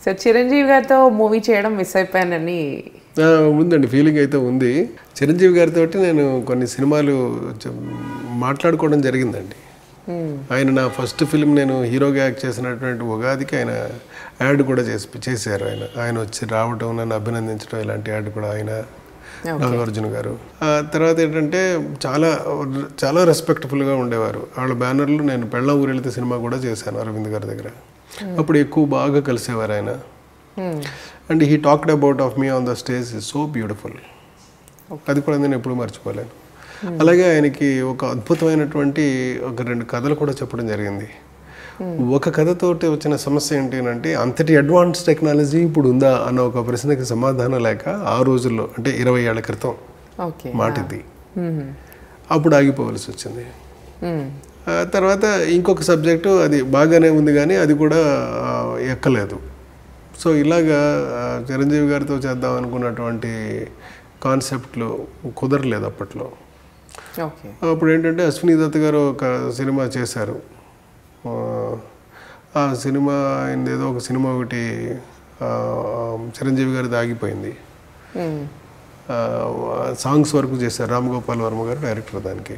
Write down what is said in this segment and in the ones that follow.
so Chiranjeevi గారితో movie చేయడం miss అయిపోయానని ఆ, ఉందండి ఫీలింగ్ అయితే ఉంది చిరంజీవి గారితో నేను కొన్ని సినిమాలు చ- మాట్లాడుకోవడం జరిగిందండి ఆయన నా ఫస్ట్ ఫిల్మ్ నేను హీరోగా యాక్ట్ చేసినటువంటి ఉగాదికి ఆయన యాడ్ కూడా చేసి చేశారు ఆయన ఆయన వచ్చి రావటం నన్ను అభినందించడం ఇలాంటి యాడ్ కూడా ఆయన నాగార్జున గారు ఆ తర్వాత ఏంటంటే చాలా చాలా రెస్పెక్ట్ఫుల్గా ఉండేవారు వాళ్ళ బ్యానర్లు నేను పెళ్ళ ఊరెళ్తే సినిమా కూడా చేశాను అరవింద్ గారి దగ్గర అప్పుడు ఎక్కువ బాగా కలిసేవారు ఆయన and he talked about of me on the stage is so beautiful అది కూడా నేను ఎప్పుడు మర్చిపోలేను అలాగే ఆయనకి ఒక అద్భుతమైనటువంటి ఒక రెండు కథలు కూడా చెప్పడం జరిగింది ఒక కథతోటి వచ్చిన సమస్య ఏంటి అంటే అంతటి అడ్వాన్స్ టెక్నాలజీ ఇప్పుడు ఉందా అన్న ఒక ప్రశ్నకి సమాధానం లేక ఆ రోజుల్లో అంటే ఇరవై ఏళ్ల క్రితం ఓకే మాట ఇది అప్పుడు ఆగిపోవలసి వచ్చింది ఆ తర్వాత ఇంకొక సబ్జెక్టు అది బాగానే ఉంది కానీ అది కూడా ఆ, ఎక్కలేదు సో ఇలాగా ఆ, చిరంజీవి గారితో చేద్దాం అనుకున్నటువంటి కాన్సెప్ట్లు కుదరలేదు అప్పట్లో ఓకే అప్పుడు ఏంటంటే అశ్విని దత్ గారు ఒక సినిమా చేశారు ఆ, ఆ సినిమా ఆయనది ఏదో ఒక సినిమా ఒకటి ఆ, చిరంజీవి గారిది ఆగిపోయింది ఆ, సాంగ్స్ వరకు చేశారు రామ్ గోపాల్ వర్మ గారు డైరెక్టర్ దానికి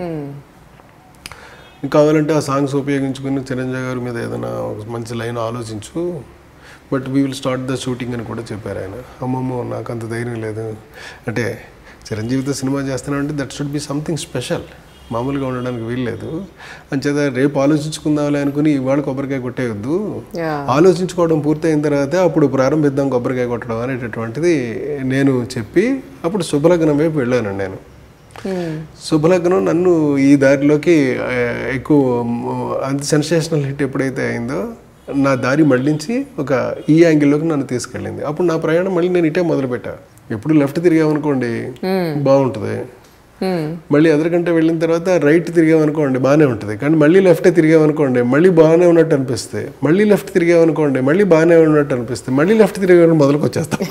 కావాలంటే ఆ సాంగ్స్ ఉపయోగించుకుని చిరంజీవి గారి మీద ఏదైనా ఒక మంచి లైన్ ఆలోచించు but we will start the shooting అని కూడా చెప్పారు ఆయన అమ్మమ్మో నాకు అంత ధైర్యం లేదు అంటే చిరంజీవితో సినిమా చేస్తున్నామంటే that should be something special మామూలుగా ఉండడానికి వీల్లేదు అంచేత రేపు ఆలోచించుకుందాంలే అనుకుని ఇవాళ కొబ్బరికాయ కొట్టేయొద్దు యా ఆలోచించుకోవడం పూర్తయిన తర్వాత అప్పుడు ప్రారంభిద్దాం కొబ్బరికాయ కొట్టడం అనేటటువంటిది నేను చెప్పి అప్పుడు శుభలగ్నం వైపు వెళ్ళాను నేను శుభలగ్నం నన్ను ఈ దారిలోకి ఆ, ఎక్కువ మ్, అంత సెన్సేషనల్ హిట్ ఎప్పుడైతే అయిందో నా దారి మళ్ళించి ఒక ఈ యాంగిల్లోకి నన్ను తీసుకెళ్ళింది అప్పుడు నా ప్రయాణం మళ్ళీ నేను ఇటే మొదలుపెట్టా ఎప్పుడు లెఫ్ట్ తిరిగామనుకోండి బాగుంటుంది మళ్ళీ ఎదరికంటే వెళ్ళిన తర్వాత రైట్ తిరిగామనుకోండి బాగానే ఉంటుంది కానీ మళ్ళీ లెఫ్ట్ తిరిగామనుకోండి మళ్ళీ బాగానే ఉన్నట్టు అనిపిస్తుంది మళ్ళీ లెఫ్ట్ తిరిగామనుకోండి మళ్ళీ బాగానే ఉన్నట్టు అనిపిస్తుంది మళ్ళీ లెఫ్ట్ తిరిగామని మొదలుకు వచ్చేస్తాం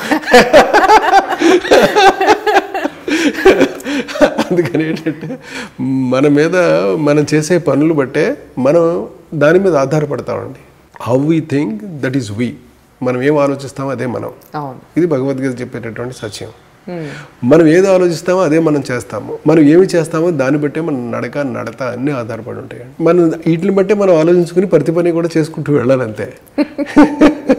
అందుకని ఏంటంటే మన మీద మనం చేసే పనులు బట్టే మనం దాని మీద ఆధారపడతామండి how we think that is we మనం ఏం ఆలోచిస్తామో అదే మనం అవును ఇది భగవద్గీత చెప్పేటటువంటి సత్యం మనం ఏది ఆలోచిస్తామో అదే మనం చేస్తాము మనం ఏమి చేస్తామో దాన్ని బట్టే మన నడక నడత అన్నీ ఆధారపడి ఉంటాయి మనం వీటిని బట్టే మనం ఆలోచించుకుని ప్రతి పని కూడా చేసుకుంటూ వెళ్ళాలంతే